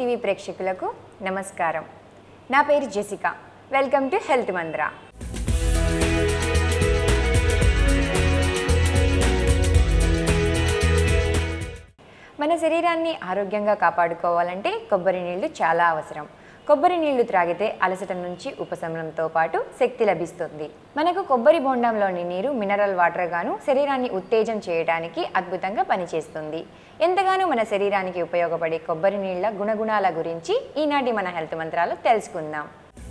TV ప్రేక్షకులకు నమస్కారం నా పేరు Jessica welcome to health Mantra మన శరీరాన్ని ఆరోగ్యంగా కాపాడుకోవాలంటే కొబ్బరి నీళ్లు చాలా అవసరం కొబ్బరి నీళ్లు త్రాగితే అలసట నుంచి ఉపశమనంతో పాటు శక్తి లభిస్తుంది మనకు కొబ్బరి బొండంలోని నీరు మినరల్ వాటర్ గాను శరీరాన్ని ఉత్తేజం చేయడానికి అద్భుతంగా పనిచేస్తుంది ఎంతగానో మన శరీరానికి ఉపయోగపడే కొబ్బరి నీళ్ల గుణగుణాల గురించి ఈనాటి మన హెల్త్ మంత్రాలు తెలుసుకుందాం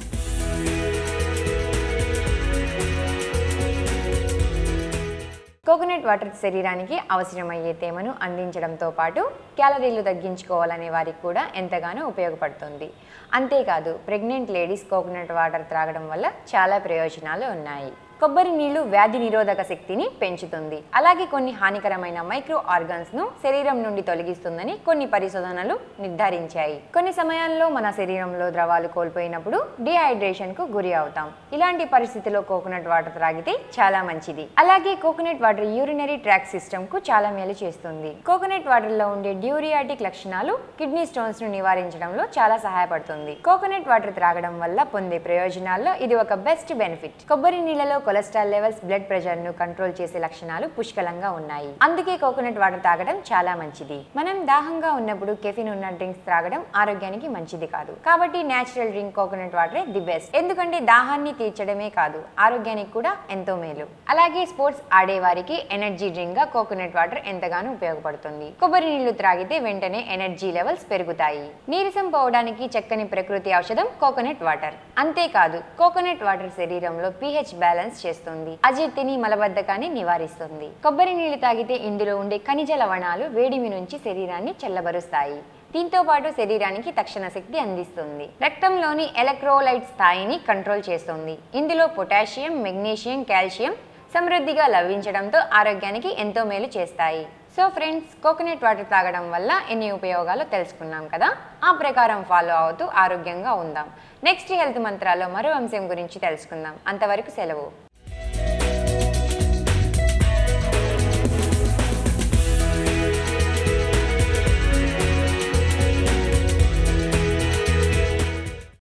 కోకోనట్ వాటర్ శరీరానికి అవసరమయ్యే తేమను అందించడంతో పాటు క్యాలరీలు తగ్గించుకోవాలనే వారికి కూడా ఎంతగానో ఉపయోగపడుతుంది అంతేకాదు ప్రెగ్నెంట్ లేడీస్ కోకోనట్ వాటర్ త్రాగడం వల్ల చాలా ప్రయోజనాలు ఉన్నాయి కొబ్బరి నీళ్లు వ్యాధి నిరోధక శక్తిని పెంచుతుంది అలాగే కొన్ని హానికరమైన మైక్రో ఆర్గాన్స్ ను శరీరం నుండి తొలగిస్తుందని కొన్ని పరిశోధనలు నిర్ధారించాయి కొన్ని సమయాల్లో మన శరీరంలో ద్రవాలు కోల్పోయినప్పుడు డిహైడ్రేషన్ కు గురి అవుతాం ఇలాంటి పరిస్థితిలో కోకోనట్ వాటర్ త్రాగితే చాలా మంచిది అలాగే coconut water urinary tract system కు చాలా మేలు చేస్తుంది కోకోనట్ వాటర్ లో ఉండే డ్యూరియాటిక్ లక్షణాలు కిడ్నీ స్టోన్స్ ను నివారించడంలో చాలా సహాయపడుతుంది కోకోనట్ వాటర్ త్రాగడం వల్ల పొందే ప్రయోజనాల్లో ఇది ఒక బెస్ట్ బెనిఫిట్ కొబ్బరి నీళ్ళలో కొలెస్ట్రాల్ లెవెల్స్ బ్లడ్ ప్రెషర్ ను కంట్రోల్ చేసే లక్షణాలు పుష్కలంగా ఉన్నాయి అందుకే కోకోనట్ వాటర్ తాగడం చాలా మంచిది మనం దాహంగా ఉన్నప్పుడు కెఫిన్ ఉన్న డ్రింక్స్ త్రాగడం ఆరోగ్యానికి మంచిది కాదు కాబట్టి నేచురల్ డ్రింక్ కోకోనట్ వాటరే ది బెస్ట్ ఎందుకంటే దాహాన్ని తీర్చడమే కాదు ఆరోగ్యానికి కూడా ఎంతో మేలు అలాగే స్పోర్ట్స్ ఆడే వారికి ఎనర్జీ డ్రింక్ గా కోకోనట్ వాటర్ ఎంతగానో ఉపయోగపడుతుంది కొబ్బరి నీళ్లు త్రాగితే వెంటనే ఎనర్జీ లెవెల్స్ పెరుగుతాయి నీరసం పోవడానికి చక్కని ప్రకృతి ఔషధం కోకోనట్ వాటర్ అంతేకాదు కోకోనట్ వాటర్ శరీరంలో pH బ్యాలెన్స్ చేస్తుంది అజీర్తిని మలబద్ధకాన్ని నివారిస్తుంది కొబ్బరి నీళ్లు తాగితే ఇందులో ఉండే ఖనిజ లవణాలు వేడిమి నుంచి శరీరాన్ని చల్లబరుస్తాయి దీంతో పాటు శరీరానికి తక్షణ శక్తి అందిస్తుంది రక్తంలోని ఎలక్ట్రోలైట్ స్థాయిని కంట్రోల్ చేస్తుంది ఇందులో పొటాషియం మెగ్నీషియం కాల్షియం సమృద్ధిగా లభించడంతో ఆరోగ్యానికి ఎంతో మేలు చేస్తాయి సో ఫ్రెండ్స్ కోకోనట్ వాటర్ తాగడం వల్ల ఎన్ని ఉపయోగాలు తెలుసుకున్నాం కదా ఆ ప్రకారం ఫాలో అవుతూ ఆరోగ్యంగా ఉందాం నెక్స్ట్ హెల్త్ మంత్రాల్లో మరో అంశం గురించి తెలుసుకుందాం అంతవరకు సెలవు